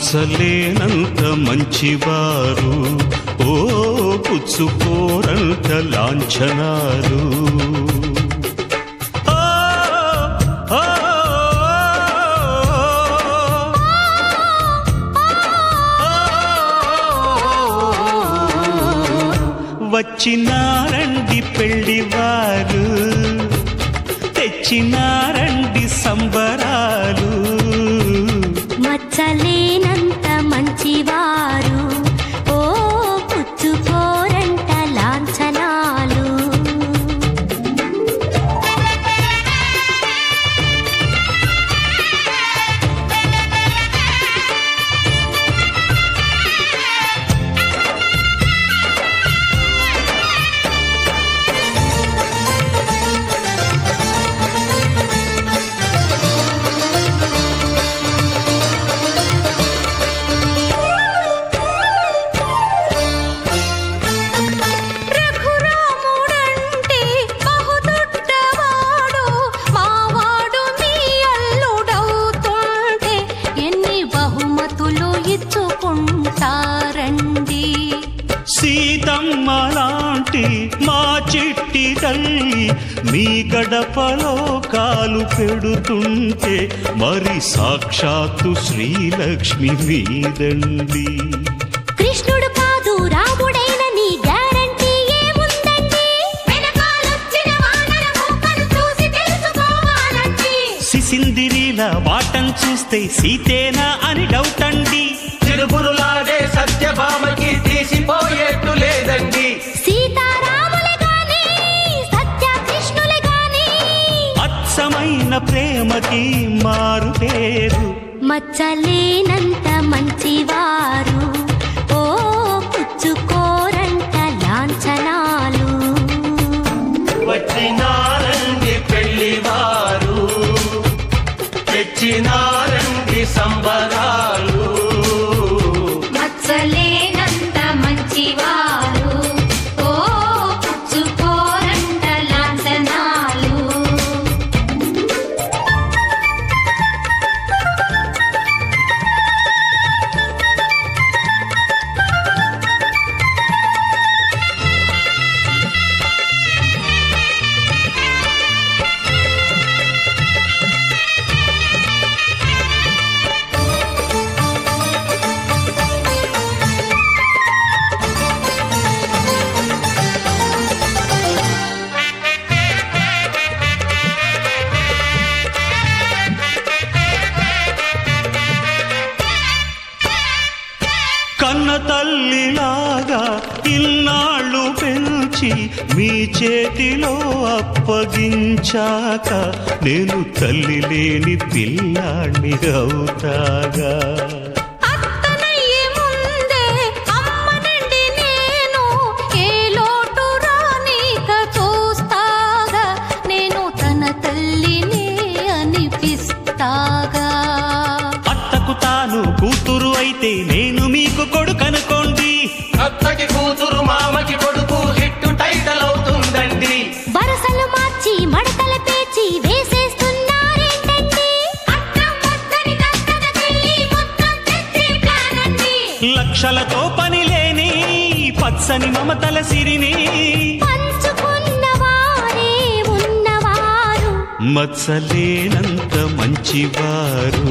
మచ్చలేనంత మంచివారు ఓ పుచ్చుకోరంత లాంఛనాలు ఓ, ఓ, వచ్చినారండి పెళ్లివారు తెచ్చినారండి సంబరాలు మచ్చలేనంత మంచివారు ఓ పుచ్చుకోరంట లాంఛనాలు రఘురాముడంటే బహుదొడ్డవాడు మావాడు మీ అల్లుడవుతుంటే ఎన్ని బహుమతులు ఇచ్చుకుంటారండి సీతమ్మ లాంటి మా చిట్టి తల్లి మీ గడపలో కాలు పెడుతుంటే మరి సాక్షాత్తు శ్రీలక్ష్మి మీదండి కృష్ణుడు కాదు రాముడైన నీ గ్యారంటీ ఏముందండి వెనకాలొచ్చిన వానర మూకను చూసి తెలుసుకోవాలండి సిసిందిరీల వాటం చూస్తే సీతేనా అని డౌట్ అండి చిరుపురులాడే సత్యభామకి తీసిపోయేట్టు లేదండి సీతారాములే గాని సత్య కృష్ణులే గాని అచ్చమైన ప్రేమకి మారు పేరు మచ్చలేనంత మంచివారు ఓ పుచ్చుకోరంట లాంఛనాలు వచ్చినారండి పెళ్లివారు తెచ్చినారండి సంబరాలు మచ్చలేనంత మంచివారు ఓ పుచ్చుకోరంట లాంఛనాలు కన్న తల్లిలాగా ఇన్నాళ్ళు పెంచి మీ చేతిలో అప్పగించాక నేను తల్లి లేని పిల్లాణ్ణి అవుతాగా అత్తనయ్యే ముందే అమ్మనండి నేను ఏ లోటు రానీక చూస్తాగా నేను తన తల్లిని అనిపిస్తాగా అత్తకు తాను కూతురు అయితే నేను మీకు కొడుకనుకోండి అత్తకి కూతురు మామకి కొడుకు హిట్టు టైటల్ అవుతుందండి వరసలు మార్చి మడతల పేచి వేసేస్తున్నారేంటండి అత్తం వద్దని దత్తత చెల్లి మొత్తం తెచ్చి ప్లానండి లక్షలతో పని లేని పచ్చని మమతల సిరిని పంచుకున్న వారే ఉన్నవారు మచ్చలేనంత మంచివారు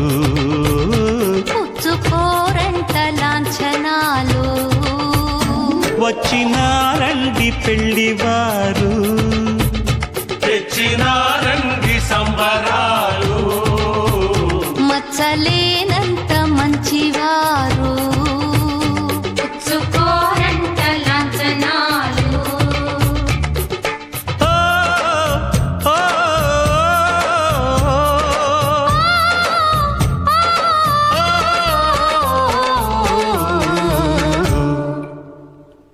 పుచ్చుకోరంట లాంఛనాలు వచ్చినారండి పెళ్లివారు